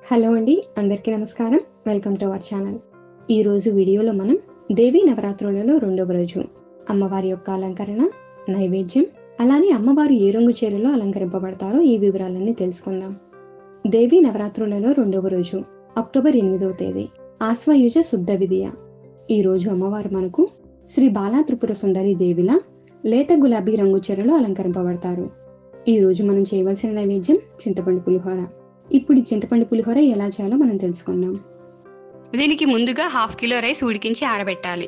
hello అండి అందరికీ నమస్కారం వెల్కమ్ టు అవర్ ఛానల్ ఈరోజు వీడియోలో మనం దేవీ నవరాత్రులలో రెండవ రోజు అమ్మవారి యొక్క అలంకరణ నైవేద్యం అలానే అమ్మవారు ఏ రంగు చీరలో అలంకరింపబడతారో ఈ వివరాలన్నీ తెలుసుకుందాం దేవీ నవరాత్రులలో రెండవ రోజు అక్టోబర్ ఎనిమిదవ తేదీ ఆశ్వయుజ శుద్ధ విధియ ఈ రోజు అమ్మవారు మనకు శ్రీ బాలా త్రిపుర సుందరి దేవిలా లేత గులాబీ రంగు చీరలో అలంకరింపబడతారు ఈ రోజు మనం చేయవలసిన నైవేద్యం చింతపండు పులిహోర ఇప్పుడు ఈ చింతపండు పులిహోర ఎలా చేయాలో మనం తెలుసుకుందాం దీనికి ముందుగా హాఫ్ కిలో రైస్ ఉడికించి ఆరబెట్టాలి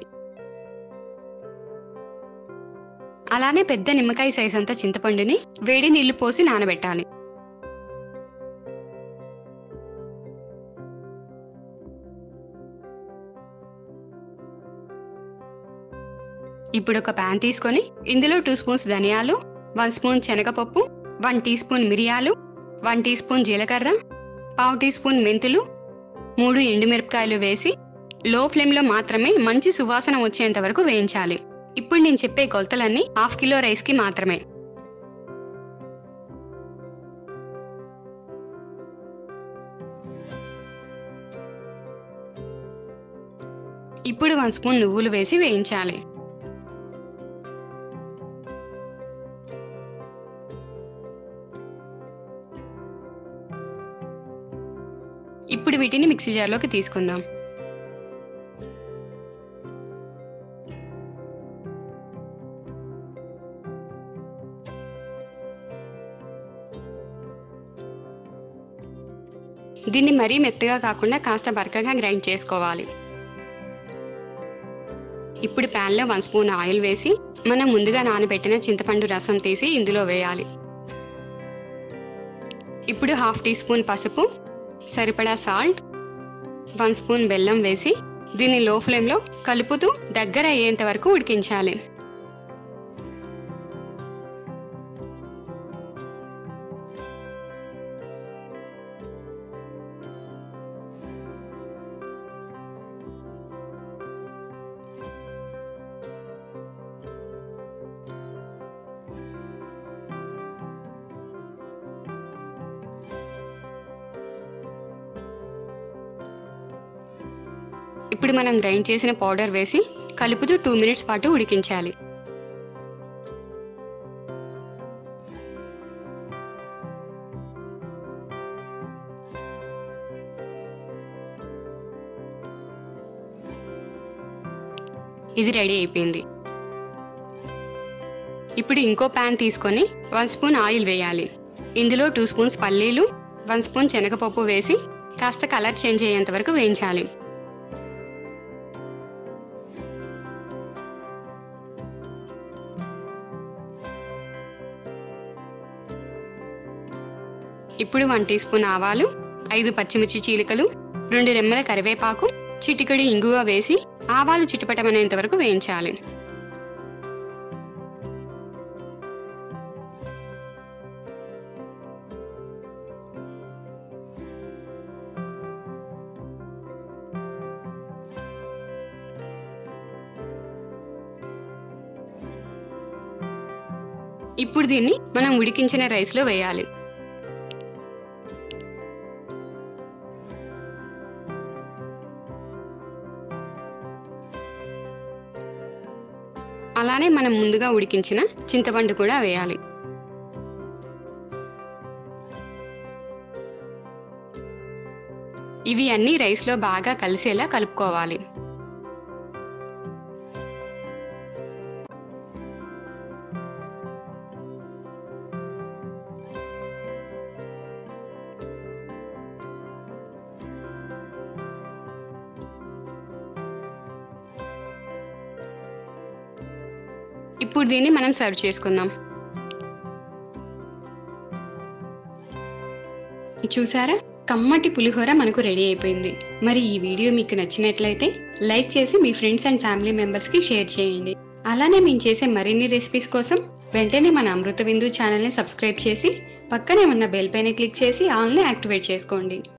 అలానే పెద్ద నిమ్మకాయ సైజ్ అంతా చింతపండుని వేడి నీళ్లు పోసి నానబెట్టాలి ఇప్పుడు ఒక ప్యాన్ తీసుకొని ఇందులో టూ స్పూన్స్ ధనియాలు వన్ స్పూన్ శనగపప్పు వన్ టీ స్పూన్ మిరియాలు వన్ టీ స్పూన్ జీలకర్ర పావు టీ స్పూన్ మెంతులు మూడు ఎండుమిరపకాయలు వేసి లో ఫ్లేమ్లో మాత్రమే మంచి సువాసన వచ్చేంత వరకు వేయించాలి ఇప్పుడు నేను చెప్పే కొలతలన్నీ హాఫ్ కిలో రైస్కి మాత్రమే ఇప్పుడు వన్ స్పూన్ నువ్వులు వేసి వేయించాలి ఇప్పుడు వీటిని మిక్సీ జార్లోకి తీసుకుందాం దీన్ని మరీ మెత్తగా కాకుండా కాస్త బరకగా గ్రైండ్ చేసుకోవాలి ఇప్పుడు ప్యాన్లో వన్ స్పూన్ ఆయిల్ వేసి మనం ముందుగా నానబెట్టిన చింతపండు రసం తీసి ఇందులో వేయాలి ఇప్పుడు హాఫ్ టీ స్పూన్ పసుపు సరిపడా సాల్ట్ వన్ స్పూన్ బెల్లం వేసి దీన్ని లో ఫ్లేమ్లో కలుపుతూ దగ్గర అయ్యేంత వరకు ఉడికించాలి ఇప్పుడు మనం గ్రైండ్ చేసిన పౌడర్ వేసి కలుపుతూ టూ మినిట్స్ పాటు ఉడికించాలి ఇది రెడీ అయిపోయింది ఇప్పుడు ఇంకో ప్యాన్ తీసుకొని వన్ స్పూన్ ఆయిల్ వేయాలి ఇందులో టూ స్పూన్స్ పల్లీలు వన్ స్పూన్ శనగపప్పు వేసి కాస్త కలర్ చేంజ్ అయ్యేంత వరకు వేయించాలి ఇప్పుడు వన్ టీ స్పూన్ ఆవాలు ఐదు పచ్చిమిర్చి చీలికలు రెండు రెమ్మల కరివేపాకు చిటికడి ఇంగువ వేసి ఆవాలు చిటపటమనేంత వరకు వేయించాలి ఇప్పుడు దీన్ని మనం ఉడికించిన రైస్లో వేయాలి అలానే మనం ముందుగా ఉడికించిన చింతపండు కూడా వేయాలి ఇవి అన్నీ రైస్లో బాగా కలిసేలా కలుపుకోవాలి ఇప్పుడు దీన్ని మనం సర్వ్ చేసుకుందాం చూసారా కమ్మటి పులిహోర మనకు రెడీ అయిపోయింది మరి ఈ వీడియో మీకు నచ్చినట్లయితే లైక్ చేసి మీ ఫ్రెండ్స్ అండ్ ఫ్యామిలీ మెంబర్స్కి షేర్ చేయండి అలానే మేము చేసే మరిన్ని రెసిపీస్ కోసం వెంటనే మన అమృత విందు ఛానల్ని సబ్స్క్రైబ్ చేసి పక్కనే ఉన్న బెల్ పైన క్లిక్ చేసి ఆన్లైన్ యాక్టివేట్ చేసుకోండి